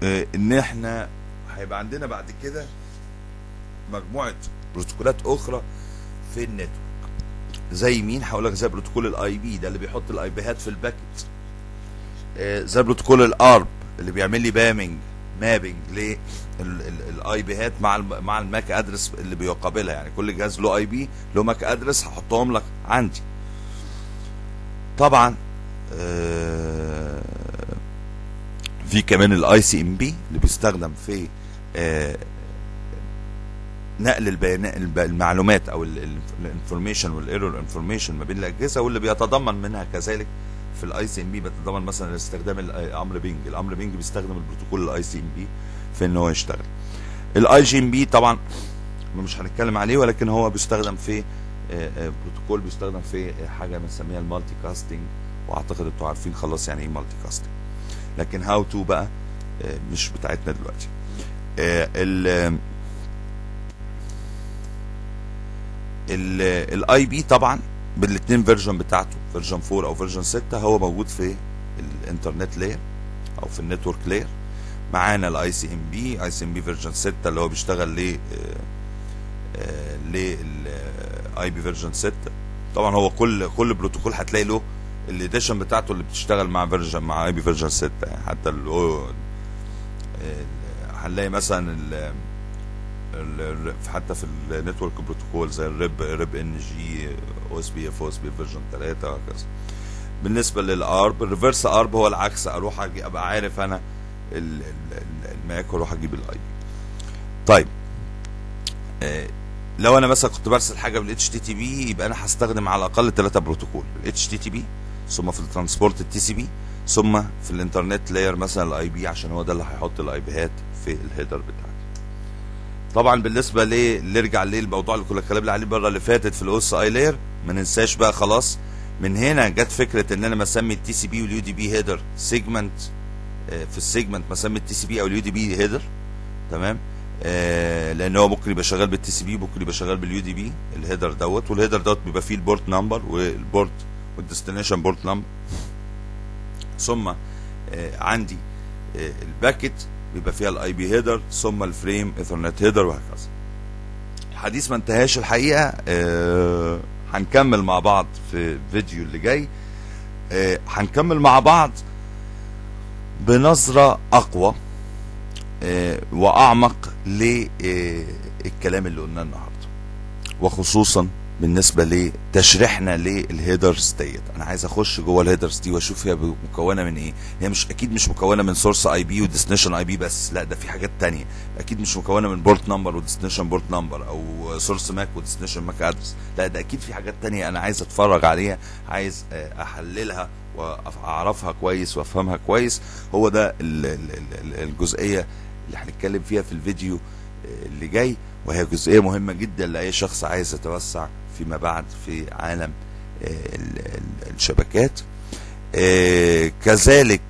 آه، ان احنا هيبقى عندنا بعد كده مجموعه بروتوكولات اخرى في النتورك زي مين هقول لك زي بروتوكول الاي بي ده اللي بيحط الاي بيهات في الباكت آه، زي بروتوكول الارب اللي بيعمل لي بامنج مابنج للاي بيهات مع الم- مع الماك ادرس اللي بيقابلها يعني كل جهاز له اي بي له ماك ادرس هحطهم لك عندي طبعا آه، في كمان الاي سي ام بي اللي بيستخدم في آه، نقل البيانات الب- المعلومات او الانفورميشن والايرور انفورميشن ما بين الاجهزه واللي بيتضمن منها كذلك في الاي سي ام بي بيتضمن مثلا استخدام الامر بينج الامر بينج بيستخدم البروتوكول الاي سي ام بي في ان هو يشتغل الاي جي ام بي طبعا مش هنتكلم عليه ولكن هو بيستخدم في آه، آه، بروتوكول بيستخدم في آه، حاجه بنسميها المالتي كاستنج واعتقد انتوا عارفين خلاص يعني ايه مالتي كاستنج لكن هاو تو بقى آه، مش بتاعتنا دلوقتي آه، ال الاي بي طبعا بالاثنين فيرجن بتاعته فيرجن 4 او فيرجن 6 هو موجود في الانترنت لاير او في النتورك لاير معانا الاي سي ام بي اي سي ام بي فيرجن 6 اللي هو بيشتغل ل للاي بي فيرجن 6 طبعا هو كل كل بروتوكول هتلاقي له الاديشن بتاعته اللي بتشتغل مع فيرجن مع اي بي فيرجن 6 يعني حتى ال ال- هنلاقي مثلا ال ال- ال- حتى في النتورك بروتوكول زي الريب ريب ان جي او اس بي اف او اس بي فيرجن 3 وهكذا بالنسبه للارب الريفرس ارب هو العكس اروح أجي ابقى عارف انا ال- ال- ال- الماك واروح اجيب الاي بي طيب آه، لو انا مثلا كنت برسل حاجه بالاتش تي تي بي يبقى انا هستخدم على الاقل ثلاثه بروتوكول الاتش تي تي بي ثم في الترانسبورت التي سي بي ثم في الانترنت لاير مثلا الاي بي عشان هو ده اللي هيحط الاي بيهات في الهيدر بتاعتي طبعا بالنسبه ل نرجع للموضوع اللي كنا اتكلمنا عليه المره اللي فاتت في الاو اس اي لاير ما ننساش بقى خلاص من هنا جت فكره ان انا مسمي التي سي بي واليو دي بي هيدر سيجمنت في السيجمنت مسمي التي سي بي او اليو دي بي هيدر تمام آه لان هو ممكن يبقى شغال بالتي سي بي ممكن يبقى شغال باليو دي بي الهيدر دوت والهيدر دوت بيبقى فيه البورت نمبر والبورت والديستنيشن بورت نمبر ثم آه عندي آه الباكت بيبقى فيها الاي بي هيدر ثم الفريم ايثرنت هيدر وهكذا الحديث ما انتهاش الحقيقه آه هنكمل مع بعض في الفيديو اللي جاي آه هنكمل مع بعض بنظره اقوى آه واعمق للكلام اللي قلناه النهارده وخصوصا بالنسبه لتشريحنا للهيدرز ديت انا عايز اخش جوه الهيدرز دي واشوف هي مكونه من ايه هي مش اكيد مش مكونه من سورس اي بي وديستنيشن اي بي بس لا ده في حاجات تانية اكيد مش مكونه من بورت نمبر وديستنيشن بورت نمبر او سورس ماك وديستنيشن ماك ادرس لا ده اكيد في حاجات تانية انا عايز اتفرج عليها عايز آه، احللها واعرفها كويس وافهمها كويس هو ده ال- ال- ال- الجزئيه اللي هنتكلم فيها في الفيديو آه، اللي جاي وهي جزئيه مهمه جدا لاي شخص عايز يتوسع فيما بعد في عالم آه، ال- ال- الشبكات آه، كذلك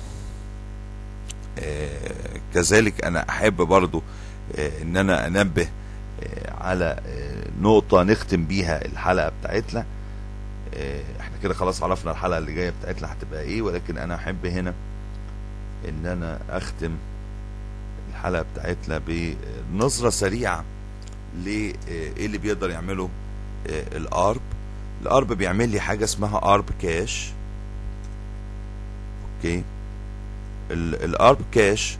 آه، كذلك انا احب برضو آه، ان انا انبه آه، على آه، نقطة نختم بيها الحلقة بتاعتنا آه، احنا كده خلاص عرفنا الحلقة اللي جاية بتاعتنا هتبقى ايه ولكن انا احب هنا ان انا اختم الحلقة بتاعتنا بنظرة سريعة لايه اللي بيقدر يعمله آه، الارب الارب بيعمل لي حاجة اسمها ارب كاش اوكي ال- الارب كاش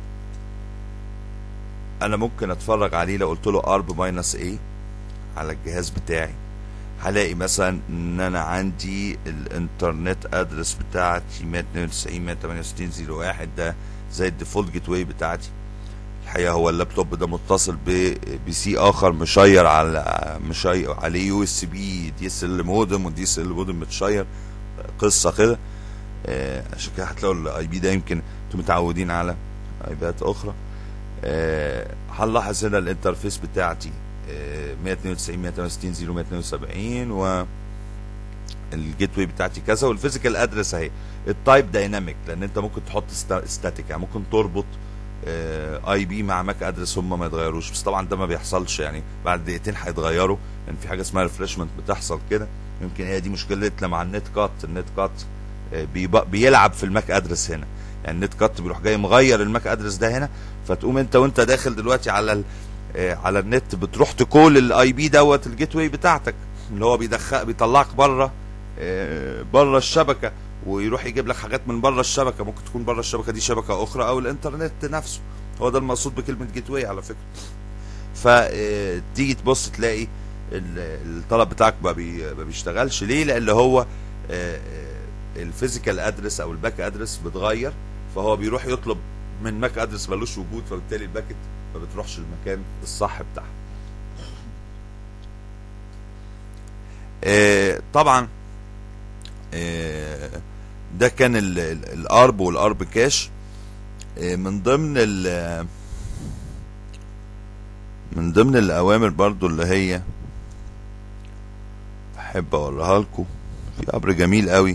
انا ممكن اتفرج عليه لو قلت له ارب ماينس ايه على الجهاز بتاعي هلاقي مثلا ان انا عندي الانترنت ادرس بتاعتي 192 168 01 ده زي الديفولت جيت واي بتاعتي الحقيقه هو اللابتوب ده متصل ببي سي اخر مشير على مشير عليه يو اس بي دي اس ال مودم ودي اس ال مودم متشير قصه كده آه، عشان كده هتلاقوا الاي بي ده يمكن انتم متعودين على ايبات اخرى آه، هنلاحظ هنا الانترفيس بتاعتي آه، 192 168 0 172 و الجيت واي بتاعتي كذا والفيزيكال ادرس اهي التايب دايناميك لان انت ممكن تحط ستاتيك يعني ممكن تربط اي بي مع ماك ادرس هم ما يتغيروش بس طبعا ده ما بيحصلش يعني بعد دقيقتين هيتغيروا لان في حاجه اسمها ريفرشمنت بتحصل كده يمكن هي دي مشكلتنا مع النت كات النت كات آه، بيبق- بيلعب في الماك ادرس هنا يعني النت كات بيروح جاي مغير الماك ادرس ده هنا فتقوم انت وانت داخل دلوقتي على ال آه، على النت بتروح تكول الاي بي دوت الجيت واي بتاعتك اللي هو بيدخل بيطلعك بره بره الشبكه ويروح يجيب لك حاجات من بره الشبكه ممكن تكون بره الشبكه دي شبكه اخرى او الانترنت نفسه هو ده المقصود بكلمه جيت واي على فكره فتيجي تبص تلاقي ال- الطلب بتاعك ما بي- ما بيشتغلش ليه لان هو الفيزيكال ادرس او الباك ادرس بتغير فهو بيروح يطلب من ماك ادرس ملوش وجود فبالتالي الباكت ما بتروحش المكان الصح بتاعها آه، طبعا آه، ده كان ال- ال- الارب والارب كاش آه، من ضمن ال من ضمن الاوامر برضو اللي هي احب اوريها لكم في امر جميل قوي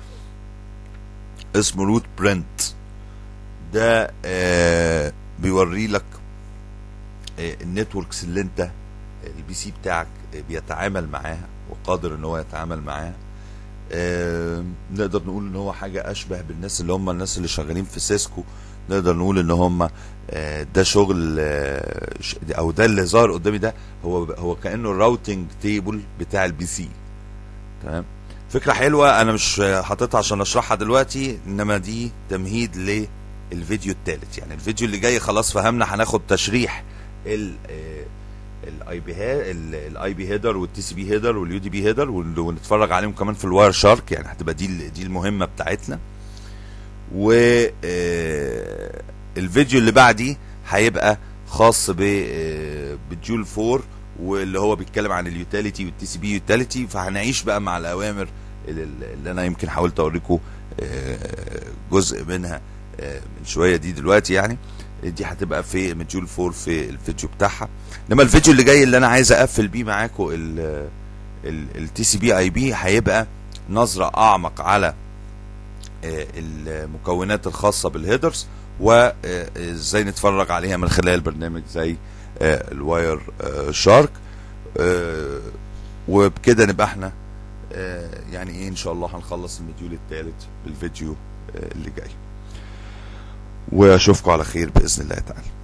اسمه روت برنت ده آه بيوري لك آه النتوركس اللي انت البي سي بتاعك آه، بيتعامل معاها وقادر ان هو يتعامل معاها آه نقدر نقول ان هو حاجه اشبه بالناس اللي هم الناس اللي شغالين في سيسكو نقدر نقول ان هم آه، ده شغل آه، ش- او ده اللي ظهر قدامي ده هو هو كانه الراوتنج تيبل بتاع البي سي تمام فكره حلوه انا مش آه، حاططها عشان اشرحها دلوقتي انما دي تمهيد للفيديو الثالث يعني الفيديو اللي جاي خلاص فهمنا هناخد تشريح ال الاي بي الاي بي هيدر والتي سي بي هيدر واليو دي بي هيدر ونتفرج عليهم كمان في الواير شارك يعني هتبقى دي ال- دي المهمه بتاعتنا و آه، الفيديو اللي بعديه هيبقى خاص ب آه، بالجول 4 واللي هو بيتكلم عن اليوتيليتي والتي سي بي يوتيليتي فهنعيش بقى مع الاوامر اللي, اللي انا يمكن حاولت اوريكم آه، جزء منها آه، من شويه دي دلوقتي يعني دي هتبقى في مديول 4 في الفيديو بتاعها انما الفيديو اللي جاي اللي انا عايز اقفل بيه معاكم التي سي بي اي بي هيبقى نظره اعمق على آه، المكونات الخاصه بالهيدرز وازاي نتفرج عليها من خلال برنامج زي آه، الواير آه، شارك آه، وبكده نبقى احنا آه، يعني ايه ان شاء الله هنخلص المديول الثالث بالفيديو آه، اللي جاي واشوفكم على خير باذن الله تعالى